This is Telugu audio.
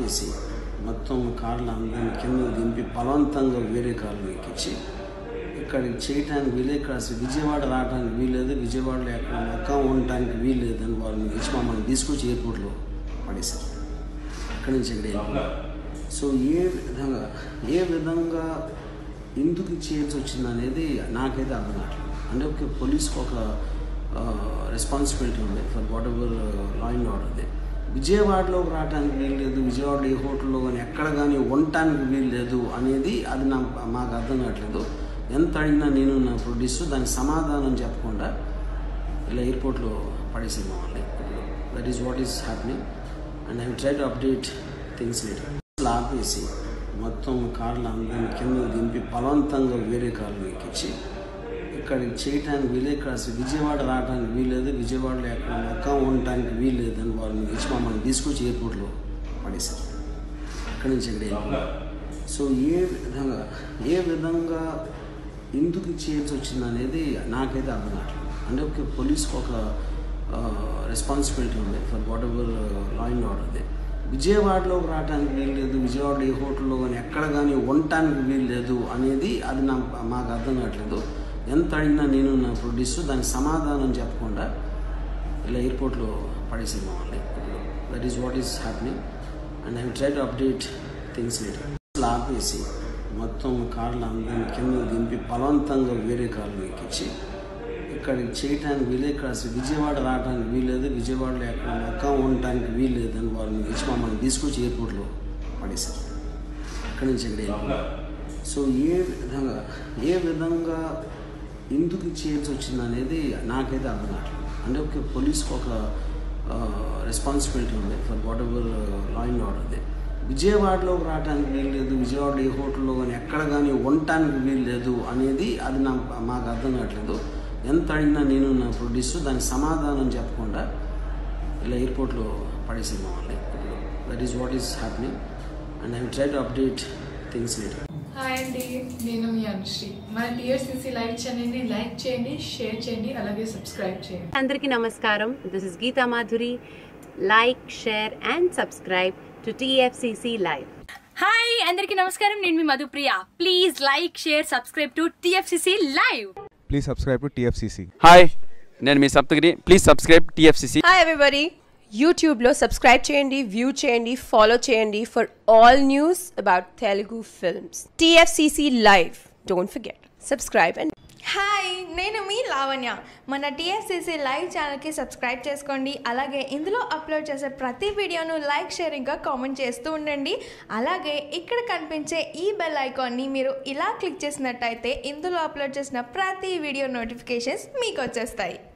ఆపేసి మొత్తం కార్లు అందరిని కింద దింపి బలవంతంగా వేరే కార్లు ఎక్కించి ఇక్కడికి చేయటానికి వీలే ఇక్కడ అసలు విజయవాడ రావడానికి వీల్లేదు విజయవాడలో ఎక్కడ మొక్క ఉండటానికి వీల్లేదు అని వాళ్ళు ఇచ్చి మమ్మల్ని తీసుకొచ్చి ఎయిర్పోర్ట్లో పడేశారు అక్కడి నుంచి ఇక్కడ వెళ్ళిపోయాం సో ఏ విధంగా ఏ విధంగా ఎందుకు చేయాల్సి వచ్చింది అనేది నాకైతే అర్థం కావట్లేదు అంటే ఒక పోలీస్కి ఒక రెస్పాన్సిబిలిటీ ఉంది for whatever law and ఆర్డర్ది విజయవాడలోకి రావడానికి వీలు లేదు విజయవాడలో ఏ హోటల్లో కానీ ఎక్కడ కానీ ఉండటానికి వీలు లేదు అనేది అది నా మాకు అర్థం కావట్లేదు ఎంత అడిగినా నేను నా ప్రొడ్యూస్ దానికి సమాధానం చెప్పకుండా ఇలా ఎయిర్పోర్ట్లో పడేసింది మమ్మల్ని that is what is happening and I try to update things later ఆపేసి మొత్తం కార్లు అందరిని కింద దింపి బలవంతంగా వేరే కార్లు ఎక్కించి ఇక్కడికి చేయటానికి వీలే ఇక్కడ అసలు విజయవాడ రావడానికి వీల్లేదు విజయవాడలో ఎక్కడ మొక్క ఉండటానికి వీల్లేదు అని వాళ్ళు ఇచ్చి మమ్మల్ని తీసుకొచ్చి ఎయిర్పోర్ట్లో పడేశారు అక్కడి నుంచి ఇక్కడ వెళ్ళిపోయాం సో ఏ విధంగా ఏ విధంగా ఎందుకు చేయాల్సి వచ్చింది అనేది నాకైతే అర్థం కావట్లేదు అంటే ఒక పోలీస్కి ఒక రెస్పాన్సిబిలిటీ ఉంది for whatever law and ఆర్డర్ది విజయవాడలోకి రావడానికి వీలు లేదు విజయవాడలో ఏ హోటల్లో కానీ ఎక్కడ కానీ ఉండటానికి వీలు లేదు అనేది అది నా మాకు అర్థం కావట్లేదు ఎంత అడిగినా నేను నా ప్రొడ్యూస్ దానికి సమాధానం చెప్పకుండా ఇలా ఎయిర్పోర్ట్లో పడేసింది మమ్మల్ని that is what is happening and I try to update things later ఆపేసి మొత్తం కార్లు అందరిని కింద దింపి బలవంతంగా వేరే కార్లు ఎక్కించి ఇక్కడికి చేయటానికి వీలే ఇక్కడ అసలు విజయవాడ రావడానికి వీల్లేదు విజయవాడలో ఎక్కడ మొక్క ఉండటానికి వీల్లేదు అని వాళ్ళు ఇచ్చి మమ్మల్ని తీసుకొచ్చి ఎయిర్పోర్ట్లో పడేశారు అక్కడి నుంచి ఇక్కడ వెళ్ళిపోయాం సో ఏ విధంగా ఏ విధంగా ఎందుకు చేయాల్సి వచ్చింది అనేది నాకైతే అర్థం కావట్లేదు అంటే ఒక పోలీస్కి ఒక రెస్పాన్సిబిలిటీ ఉంది for whatever law and ఆర్డర్ది విజయవాడలోకి రావడానికి వీలు లేదు విజయవాడలో ఏ హోటల్లో కానీ ఎక్కడ కానీ ఉండటానికి వీలు లేదు అనేది అది నా మాకు అర్థం కావట్లేదు ఎంత అడిగినా నేను నా ప్రొడ్యూస్ దానికి సమాధానం చెప్పకుండా ఇలా ఎయిర్పోర్ట్లో పడేసింది మమ్మల్ని that is what is happening and I try to update things later hi అండి నేను మీ అనుశ్రీ మన టీఆర్సీసీ లైవ్ ఛానల్ని లైక్ చేయండి షేర్ చేయండి అలాగే సబ్స్క్రైబ్ చేయండి అందరికీ నమస్కారం this is Geetha Madhuri like share and subscribe to TFCC live hi అందరికీ నమస్కారం నేను మీ Madhupriya please like share subscribe to TFCC live please subscribe to TFCC hi నేను మీ Saptagiri please subscribe TFCC hi everybody యూట్యూబ్లో సబ్స్క్రైబ్ చేయండి వ్యూ చేయండి ఫాలో చేయండి for all news about Telugu films TFCC live don't forget subscribe and hi నేను మీ లావణ్య మన టీఎఫ్సీసీ లైవ్ ఛానల్కి సబ్స్క్రైబ్ చేసుకోండి అలాగే ఇందులో అప్లోడ్ చేసే ప్రతి వీడియోను లైక్ షేర్ ఇంకా కామెంట్ చేస్తూ ఉండండి అలాగే ఇక్కడ కనిపించే ఈ బెల్ ఐకాన్ని మీరు ఇలా క్లిక్ చేసినట్టయితే ఇందులో అప్లోడ్ చేసిన ప్రతి వీడియో నోటిఫికేషన్స్ మీకు వచ్చేస్తాయి